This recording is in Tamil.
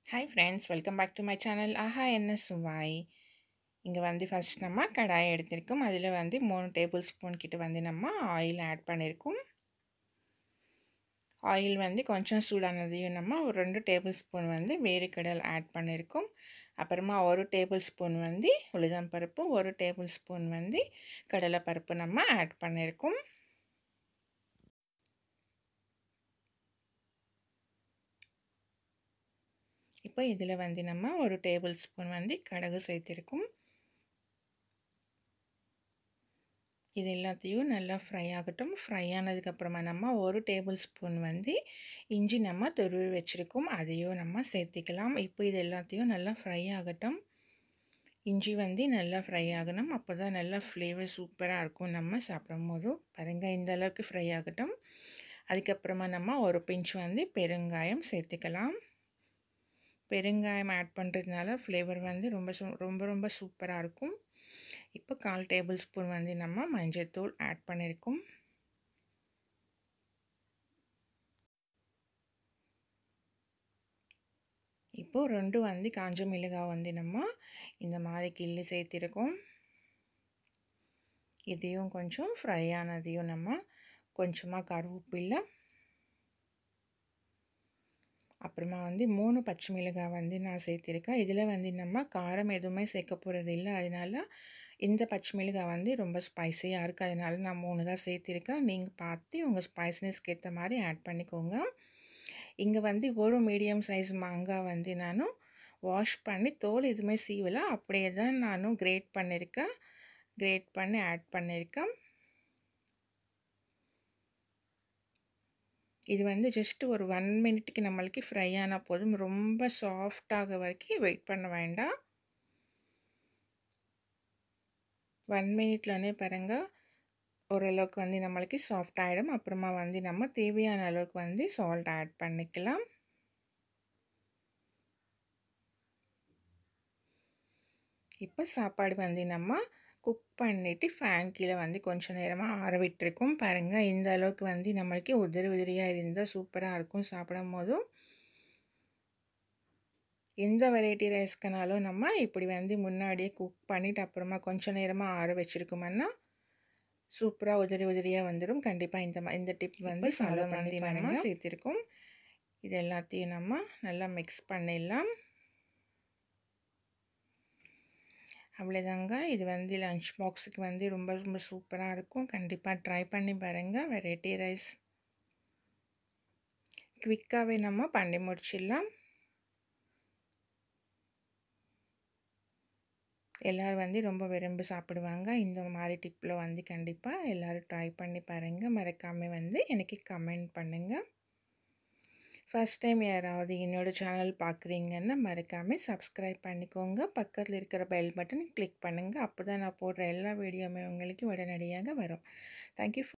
hi friends welcome back to my channel ஆஹா என்ன சுவாய் இங்கே வந்து ஃபஸ்ட் நம்ம கடாயை எடுத்திருக்கோம் அதில் வந்து மூணு டேபிள் ஸ்பூன் கிட்ட வந்து நம்ம ஆயில் ஆட் பண்ணியிருக்கோம் ஆயில் வந்து கொஞ்சம் சூடானதையும் நம்ம ஒரு ரெண்டு டேபிள் ஸ்பூன் வந்து வேறுக்கடல் ஆட் பண்ணியிருக்கோம் அப்புறமா ஒரு டேபிள் ஸ்பூன் வந்து உளுதம் பருப்பு ஒரு டேபிள் ஸ்பூன் வந்து கடலை பருப்பு நம்ம ஆட் பண்ணியிருக்கோம் இப்போ இதில் வந்து நம்ம ஒரு டேபிள் ஸ்பூன் வந்து கடுகு சேர்த்திருக்கோம் இது எல்லாத்தையும் நல்லா ஃப்ரை ஆகட்டும் ஃப்ரை ஆனதுக்கப்புறமா நம்ம ஒரு டேபிள் ஸ்பூன் வந்து இஞ்சி நம்ம துருவி வச்சுருக்கோம் அதையும் நம்ம சேர்த்திக்கலாம் இப்போ இது எல்லாத்தையும் நல்லா ஃப்ரை ஆகட்டும் இஞ்சி வந்து நல்லா ஃப்ரை ஆகணும் அப்போ தான் நல்லா ஃப்ளேவர் சூப்பராக இருக்கும் நம்ம சாப்பிடும் போது பாருங்க இந்த அளவுக்கு ஃப்ரை ஆகட்டும் அதுக்கப்புறமா நம்ம ஒரு பிஞ்ச் வந்து பெருங்காயம் சேர்த்துக்கலாம் பெருங்காயம் ஆட் பண்ணுறதுனால ஃப்ளேவர் வந்து ரொம்ப ரொம்ப ரொம்ப சூப்பராக இருக்கும் இப்போ கால் டேபிள் ஸ்பூன் வந்து நம்ம மஞ்சள்தூள் ஆட் பண்ணியிருக்கோம் இப்போது ரெண்டு வந்து காஞ்ச மிளகாய் வந்து நம்ம இந்த மாதிரி கிள்ளி சேர்த்திருக்கோம் இதையும் கொஞ்சம் ஃப்ரை ஆனதையும் நம்ம கொஞ்சமாக கருவேப்பில்லை அப்புறமா வந்து மூணு பச்சை மிளகாய் வந்து நான் சேர்த்திருக்கேன் இதில் வந்து நம்ம காரம் எதுவுமே சேர்க்க போகிறது இல்லை அதனால் இந்த பச்சை மிளகாய் வந்து ரொம்ப ஸ்பைஸியாக இருக்குது அதனால நான் மூணு தான் சேர்த்திருக்கேன் நீங்கள் பார்த்து உங்கள் ஸ்பைஸ்னஸ்க்கு ஏற்ற மாதிரி ஆட் பண்ணிக்கோங்க இங்கே வந்து ஒரு மீடியம் சைஸ் மாங்காய் வந்து நானும் வாஷ் பண்ணி தோல் எதுவுமே சீவலை அப்படியே தான் நானும் கிரேட் பண்ணியிருக்கேன் கிரேட் பண்ணி ஆட் பண்ணியிருக்கேன் இது வந்து ஜஸ்ட் ஒரு ஒன் மினிட்டுக்கு நம்மளுக்கு ஃப்ரை ஆனால் போதும் ரொம்ப சாஃப்டாக வரைக்கும் வெயிட் பண்ண வேண்டாம் ஒன் மினிட்லனே பாருங்க ஓரளவுக்கு வந்து நம்மளுக்கு சாஃப்ட் ஆகிடும் அப்புறமா வந்து நம்ம தேவையான அளவுக்கு வந்து சால்ட் ஆட் பண்ணிக்கலாம் இப்போ சாப்பாடு வந்து நம்ம குக் பண்ணிவிட்டு ஃபேன் கீழே வந்து கொஞ்சம் நேரமாக ஆற விட்டுருக்கோம் பாருங்கள் இந்த அளவுக்கு வந்து நம்மளுக்கு உதிரி உதிரியாக இருந்தால் சூப்பராக இருக்கும் சாப்பிடும் போதும் எந்த வெரைட்டி ரைஸ்க்குனாலும் நம்ம இப்படி வந்து முன்னாடியே குக் பண்ணிவிட்டு அப்புறமா கொஞ்சம் நேரமாக ஆற வச்சுருக்கோம்னா சூப்பராக உதிரி உதிரியாக வந்துடும் கண்டிப்பாக இந்த இந்த டிப் வந்து ஃபாலோ பண்ணி நம்ம சேர்த்துருக்கோம் இது எல்லாத்தையும் நம்ம நல்லா மிக்ஸ் பண்ணிடலாம் அவ்வளோதாங்க இது வந்து லஞ்ச் பாக்ஸுக்கு வந்து ரொம்ப ரொம்ப சூப்பராக இருக்கும் கண்டிப்பாக ட்ரை பண்ணி பாருங்கள் வெரைட்டி ரைஸ் குவிக்காகவே நம்ம பண்ணி முடிச்சிடலாம் எல்லோரும் வந்து ரொம்ப விரும்பி சாப்பிடுவாங்க இந்த மாதிரி டிப்பில் வந்து கண்டிப்பாக எல்லோரும் ட்ரை பண்ணி பாருங்கள் மறக்காமல் வந்து எனக்கு கமெண்ட் பண்ணுங்கள் ஃபஸ்ட் டைம் யாராவது என்னோடய சேனல் பார்க்குறீங்கன்னா மறக்காமல் சப்ஸ்கிரைப் பண்ணிக்கோங்க பக்கத்தில் இருக்கிற பெல் பட்டன் கிளிக் பண்ணுங்கள் அப்போ தான் நான் போடுற எல்லா வீடியோவுமே உங்களுக்கு உடனடியாக வரும் தேங்க்யூ